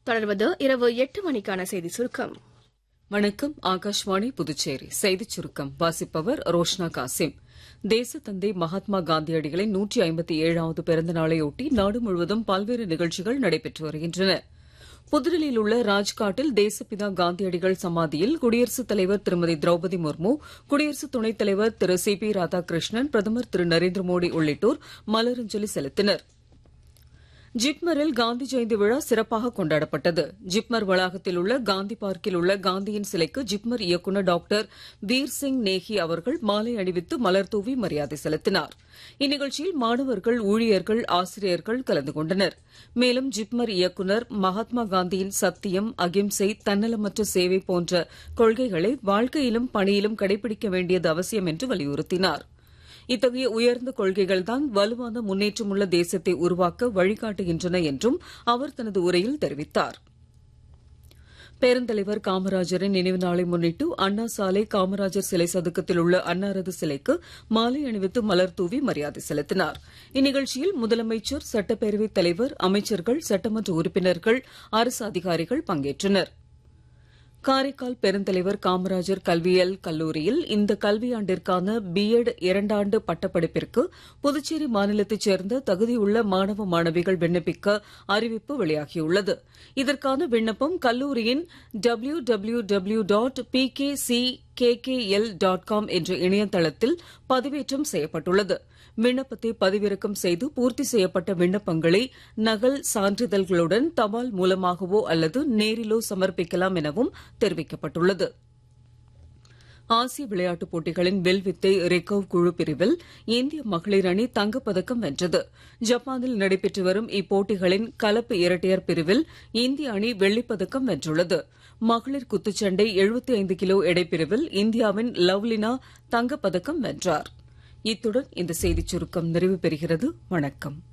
தொடர்வது இரவு எட்டு மணிக்கான செய்தி சுருக்கம் வணக்கம் ஆகாஷ்வாணி புதுச்சேரி செய்திச் சுருக்கம் வாசிப்பவர் ரோஷ்னா காசிம் தேசத்தந்தை மகாத்மா காந்தியடிகளின் நூற்றி ஐம்பத்தி ஏழாவது பிறந்த நாளையொட்டி நாடு முழுவதும் பல்வேறு நிகழ்ச்சிகள் நடைபெற்று வருகின்றன புதுடெல்லியில் உள்ள ராஜ்காட்டில் தேசப்பிதா காந்தியடிகள் சமாதியில் குடியரசுத் தலைவர் திருமதி திரௌபதி முர்மு குடியரசு துணைத் தலைவர் திரு சி பி ராதாகிருஷ்ணன் பிரதமர் திரு நரேந்திர மோடி உள்ளிட்டோர் மலரஞ்சலி செலுத்தினர் ஜிப்மரில் காந்தி ஜெயந்தி விழா சிறப்பாக கொண்டாடப்பட்டது ஜிப்மர் வளாகத்தில் உள்ள காந்தி பார்க்கில் உள்ள காந்தியின் சிலைக்கு ஜிப்மர் இயக்குநர் டாக்டர் வீர் சிங் நேகி அவர்கள் மாலை அணிவித்து மலர் தூவி மரியாதை செலுத்தினார் இந்நிகழ்ச்சியில் மாணவர்கள் ஊழியர்கள் ஆசிரியர்கள் கலந்து கொண்டனர் மேலும் ஜிப்மர் இயக்குநர் மகாத்மா காந்தியின் சத்தியம் அகிம்சை தன்னலமற்ற சேவை போன்ற கொள்கைகளை வாழ்க்கையிலும் பணியிலும் கடைபிடிக்க வேண்டியது அவசியம் என்று வலியுறுத்தினார் இத்தகைய உயர்ந்த கொள்கைகள்தான் வலுவான முன்னேற்றமுள்ள தேசத்தை உருவாக்க வழிகாட்டுகின்றன என்றும் அவர் தனது உரையில் தெரிவித்தார் பெருந்தலைவர் காமராஜரின் நினைவு நாளை முன்னிட்டு அண்ணா சாலை காமராஜர் சிலை சதுக்கத்தில் உள்ள அன்னாரது சிலைக்கு மாலை அணிவித்து மலர் தூவி மரியாதை செலுத்தினார் இந்நிகழ்ச்சியில் முதலமைச்சர் சட்டப்பேரவைத் தலைவர் அமைச்சர்கள் சட்டமன்ற உறுப்பினர்கள் அரசு அதிகாரிகள் பங்கேற்றனர் காரைக்கால் பெருந்தலைவர் காமராஜர் கல்வியியல் கல்லூரியில் இந்த கல்வியாண்டிற்கான பிஎட் இரண்டாண்டு பட்டப்படிப்பிற்கு புதுச்சேரி மாநிலத்தைச் சேர்ந்த தகுதியுள்ள மாணவ மாணவிகள் விண்ணப்பிக்க அறிவிப்பு வெளியாகியுள்ளது இதற்கான விண்ணப்பம் கல்லூரியின் W W W dot P K C KKL dot com என்ற இணையதளத்தில் பதிவேற்றம் செய்யப்பட்டுள்ளது விண்ணப்பத்தை பதிவிறக்கம் செய்து பூர்த்தி செய்யப்பட்ட விண்ணப்பங்களை நகல் சான்றிதழ்களுடன் தபால் மூலமாகவோ அல்லது நேரிலோ சமர்ப்பிக்கலாம் எனவும் தெரிவிக்கப்பட்டுள்ளது ஆசிய விளையாட்டுப் போட்டிகளின் வில்வித்தை ரெக்கவ் குழு பிரிவில் இந்திய மகளிர் அணி தங்கப்பதக்கம் வென்றது ஜப்பானில் நடைபெற்று வரும் இப்போட்டிகளின் கலப்பு இரட்டையர் பிரிவில் இந்திய அணி வெள்ளிப்பதக்கம் வென்றுள்ளது மகளிர் குத்துச்சண்டை 75 கிலோ எடைப்பிரிவில் இந்தியாவின் லவ்லினா தங்கப்பதக்கம் வென்றார் இத்துடன் இந்த செய்திச் சுருக்கம் நிறைவு பெறுகிறது வணக்கம்